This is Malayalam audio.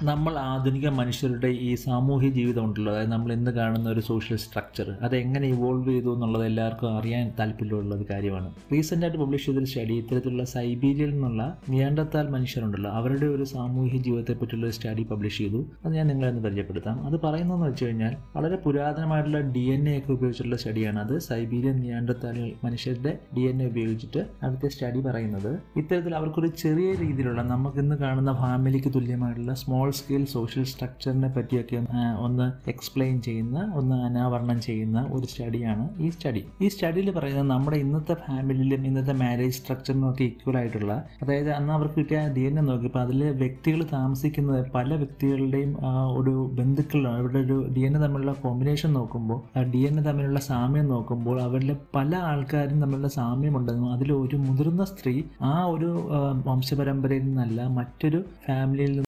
നമ്മൾ ആധുനിക മനുഷ്യരുടെ ഈ സാമൂഹ്യ ജീവിതം ഉണ്ടല്ലോ അതായത് നമ്മൾ ഇന്ന് കാണുന്ന ഒരു സോഷ്യൽ സ്ട്രക്ചർ അത് എങ്ങനെ ഇവോൾവ് ചെയ്തു എന്നുള്ളത് എല്ലാവർക്കും അറിയാൻ താല്പര്യമുള്ള ഒരു കാര്യമാണ് റീസെൻ്റ് ആയിട്ട് പബ്ലിഷ് ചെയ്തൊരു സ്റ്റഡി ഇത്തരത്തിലുള്ള സൈബീരിയയിൽ നിന്നുള്ള നിയാണ്ടത്താൽ മനുഷ്യരുണ്ടല്ലോ അവരുടെ ഒരു സാമൂഹ്യ ജീവിതത്തെ പറ്റിയുള്ള ഒരു സ്റ്റഡി പബ്ലിഷ് ചെയ്തു അത് ഞാൻ നിങ്ങളെ ഒന്ന് പരിചയപ്പെടുത്താം അത് പറയുന്നതെന്ന് വെച്ച് കഴിഞ്ഞാൽ വളരെ പുരാതനമായിട്ടുള്ള ഡി എൻ എ ഒക്കെ ഉപയോഗിച്ചിട്ടുള്ള സ്റ്റഡിയാണ് അത് സൈബീരിയൻ നിയാണ്ടത്താലുകൾ മനുഷ്യരുടെ ഡി എൻ എ ഉപയോഗിച്ചിട്ട് അടുത്ത സ്റ്റഡി പറയുന്നത് ഇത്തരത്തിൽ അവർക്കൊരു ചെറിയ രീതിയിലുള്ള നമുക്ക് ഇന്ന് കാണുന്ന ഫാമിലിക്ക് തുല്യമായിട്ടുള്ള സ്മോൾ സ്കെയിൽ സോഷ്യൽ സ്ട്രക്ചറിനെ പറ്റിയൊക്കെ ആ, ഒന്ന് എക്സ്പ്ലെയിൻ ചെയ്യുന്ന ഒന്ന് അനാവരണം ചെയ്യുന്ന ഒരു സ്റ്റഡിയാണ് ഈ സ്റ്റഡി ഈ സ്റ്റഡിയിൽ പറയുന്നത് നമ്മുടെ ഇന്നത്തെ ഫാമിലിയിലും ഇന്നത്തെ മാരേജ് സ്ട്രക്ചറിനും ഒക്കെ ഈക്വൽ ആയിട്ടുള്ള അതായത് അന്ന് അവർക്ക് കിട്ടിയ ഡി എൻ എ നോക്കിയപ്പോൾ അതിൽ വ്യക്തികൾ താമസിക്കുന്നത് പല വ്യക്തികളുടെയും ആ, ഒരു ബന്ധുക്കളാണ് അവരുടെ ഒരു ഡി എൻ എ തമ്മിലുള്ള കോമ്പിനേഷൻ നോക്കുമ്പോൾ ആ ഡി എൻ എ തമ്മിലുള്ള സാമ്യം നോക്കുമ്പോൾ അവരിലെ പല ആൾക്കാരും തമ്മിലുള്ള സാമ്യമുണ്ടെന്നും അതിൽ ഒരു മുതിർന്ന സ്ത്രീ ആ ഒരു ആ, വംശപരമ്പരയിൽ നിന്നല്ല മറ്റൊരു ഫാമിലിയിൽ